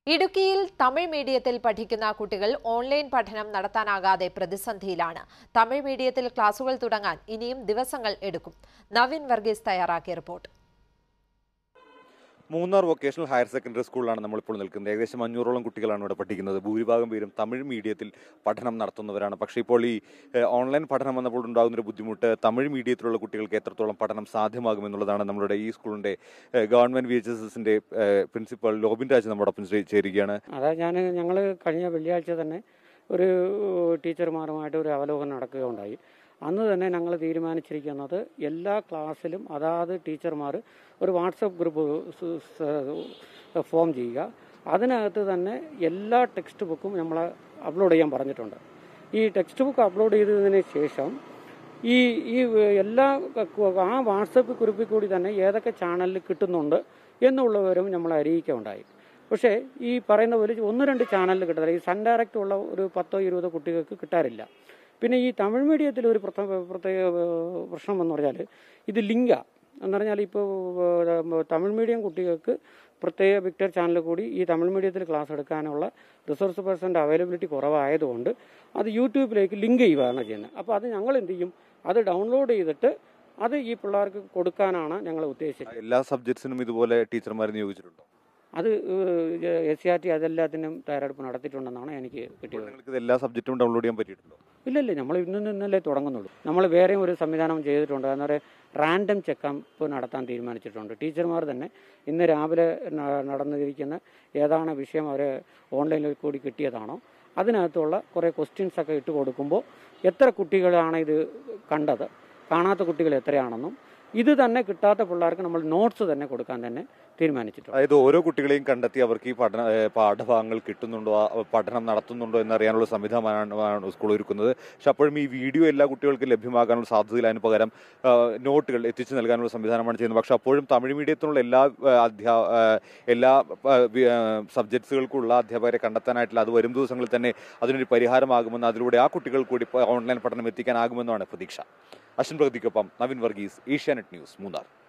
ഇടുക്കിയിൽ തമിഴ് മീഡിയത്തിൽ പഠിക്കുന്ന കുട്ടികൾ ഓൺലൈൻ പഠനം നടത്താനാകാതെ പ്രതിസന്ധിയിലാണ് തമിഴ് മീഡിയത്തിൽ ക്ലാസുകൾ തുടങ്ങാൻ ഇനിയും ദിവസങ്ങൾ എടുക്കും നവീൻ വർഗീസ് തയ്യാറാക്കിയ report Munnar vocational higher secondary സ്കൂളിലാണ് നമ്മളിപ്പോൾ നിൽക്കുന്നത് ഏകദേശം അഞ്ഞൂറോളം കുട്ടികളാണ് ഇവിടെ പഠിക്കുന്നത് ഭൂരിഭാഗം പേരും തമിഴ് മീഡിയത്തിൽ പഠനം നടത്തുന്നവരാണ് പക്ഷേ ഇപ്പോൾ ഈ ഏഹ്, ഓൺലൈൻ പഠനം വന്നപ്പോൾ ഉണ്ടാകുന്ന ഒരു ബുദ്ധിമുട്ട് തമിഴ് മീഡിയത്തിലുള്ള കുട്ടികൾക്ക് എത്രത്തോളം പഠനം സാധ്യമാകുമെന്നുള്ളതാണ് നമ്മുടെ ഈ സ്കൂളിന്റെ ഏഹ്, ഗവൺമെന്റ് വി എച്ച് എസ് എസിന്റെ പ്രിൻസിപ്പൽ ലോബിൻ രാജ് നമ്മോടൊപ്പം ചേ- ചേരുകയാണ് അതാ ഞാൻ ഞങ്ങൾ കഴിഞ്ഞ വെള്ളിയാഴ്ച തന്നെ ഒരു ടീച്ചർമാരുമായിട്ട് ഒരു അവലോകനം നടക്കുകയുണ്ടായി അന്ന് തന്നെ ഞങ്ങൾ തീരുമാനിച്ചിരിക്കുന്നത് എല്ലാ ക്ലാസ്സിലും അതാത് ടീച്ചർമാർ ഒരു വാട്സപ്പ് ഗ്രൂപ്പ് സ് സ് ഫോം ചെയ്യുക അതിനകത്ത് തന്നെ എല്ലാ ടെക്സ്റ്റ് ബുക്കും നമ്മൾ അപ്ലോഡ് ചെയ്യാൻ പറഞ്ഞിട്ടുണ്ട് ഈ ടെക്സ്റ്റ് ബുക്ക് അപ്ലോഡ് ചെയ്തതിന് ശേഷം ഈ ഈ എല്ലാ ആ വാട്സപ്പ് ഗ്രൂപ്പിൽ കൂടി തന്നെ ഏതൊക്കെ ചാനലിൽ കിട്ടുന്നുണ്ട് എന്നുള്ള വിവരവും നമ്മൾ അറിയിക്കുകയുണ്ടായി പക്ഷേ ഈ പറയുന്ന പോലെ ഒന്ന് രണ്ട് ചാനലിൽ കിട്ടുന്നില്ല ഈ സൺ ഡയറക്റ്റ് ഉള്ള ഒരു പത്തോ ഇരുപതോ കുട്ടികൾക്ക് കിട്ടാറില്ല പിന്നെ ഈ തമിഴ് മീഡിയത്തിൽ ഒരു പ്രത്യേക പ്രത്യേക ഏഹ്, പ്രശ്നം എന്ന് പറഞ്ഞാൽ ഇത് ലിങ്ക എന്ന് പറഞ്ഞാൽ ഇപ്പോൾ ഏഹ്, തമിഴ് മീഡിയം കുട്ടികൾക്ക് പ്രത്യേക പിക്ചർ ചാനൽ കൂടി ഈ തമിഴ് മീഡിയത്തിൽ ക്ലാസ് എടുക്കാനുള്ള റിസോഴ്സ് പേഴ്സൻ്റെ അവൈലബിലിറ്റി കുറവായതുകൊണ്ട് അത് യൂട്യൂബിലേക്ക് ലിങ്ക് ചെയ്യുകയാണ് ചെയ്യുന്നത് അപ്പോൾ അത് ഞങ്ങൾ എന്ത് ചെയ്യും അത് ഡൗൺലോഡ് ചെയ്തിട്ട് അത് ഈ പിള്ളേർക്ക് കൊടുക്കാനാണ് ഞങ്ങൾ ഉദ്ദേശിച്ചത് എല്ലാ സബ്ജക്ട്സിനും ഇതുപോലെ ടീച്ചർമാരെ നിയോഗിച്ചിട്ടുണ്ടോ അത് എസ് സി ആർ ടി അതെല്ലാത്തിനും തയ്യാറെടുപ്പ് നടത്തിയിട്ടുണ്ടെന്നാണ് എനിക്ക് കിട്ടിയത് നിങ്ങൾക്ക് ഇത് എല്ലാ സബ്ജക്റ്റും ഡൗൺലോഡ് ചെയ്യാൻ പറ്റിയിട്ടുണ്ടോ ഇല്ല ഇല്ല നമ്മൾ ഇന്ന് ഇന്നല്ലേ തുടങ്ങുന്നുള്ളൂ നമ്മൾ വേറെയും ഒരു സംവിധാനം ചെയ്തിട്ടുണ്ട് എന്ന് പറയുക റാൻഡം ചെക്കപ്പ് നടത്താൻ തീരുമാനിച്ചിട്ടുണ്ട് ടീച്ചർമാർ തന്നെ ഇന്ന് രാവിലെ ന- നടന്നിരിക്കുന്ന ഏതാണ് വിഷയം അവർ ഓൺലൈനിൽ കൂടി കിട്ടിയതാണോ അതിനകത്തുള്ള കുറേ ക്വസ്റ്റ്യൻസ് ഒക്കെ ഇട്ട് കൊടുക്കുമ്പോൾ എത്ര കുട്ടികളാണ് ഇത് കണ്ടത് കാണാത്ത കുട്ടികൾ എത്രയാണെന്നും ഇത് തന്നെ കിട്ടാത്ത പിള്ളേർക്ക് നമ്മൾ നോട്ട്സ് തന്നെ കൊടുക്കാൻ തന്നെ തീരുമാനിച്ചിട്ടുണ്ട് അതായത് ഓരോ കുട്ടികളെയും കണ്ടെത്തി അവർക്ക് ഈ പഠന ഏഹ് പാഠഭാഗങ്ങൾ കിട്ടുന്നുണ്ടോ ആ പഠനം നടത്തുന്നുണ്ടോ എന്നറിയാനുള്ള സംവിധാനമാണ് സ്കൂൾ ഒരുക്കുന്നത് പക്ഷെ അപ്പോഴും ഈ വീഡിയോ എല്ലാ കുട്ടികൾക്കും ലഭ്യമാകാനുള്ള സാധ്യതയില്ല അതിന് പകരം ആ, നോട്ടുകൾ എത്തിച്ചു നൽകാനുള്ള സംവിധാനമാണ് ചെയ്യുന്നത് പക്ഷെ അപ്പോഴും തമിഴ് മീഡിയത്തിനുള്ള എല്ലാ ആ, അധ്യാ ആ, എല്ലാ സബ്ജക്ട്സുകൾക്കുള്ള അധ്യാപകരെ കണ്ടെത്താനായിട്ടില്ല അത് വരും ദിവസങ്ങളിൽ തന്നെ അതിനൊരു പരിഹാരമാകുമെന്ന് അതിലൂടെ ആ കുട്ടികൾ കൂടി ഓൺലൈൻ പഠനം എത്തിക്കാനാകുമെന്നാണ് പ്രതീക്ഷ അശ്വിൻ പ്രഗതിക്കൊപ്പം നവീൻ വർഗീസ് ഏഷ്യാനെറ്റ് ന്യൂസ് മൂന്നാർ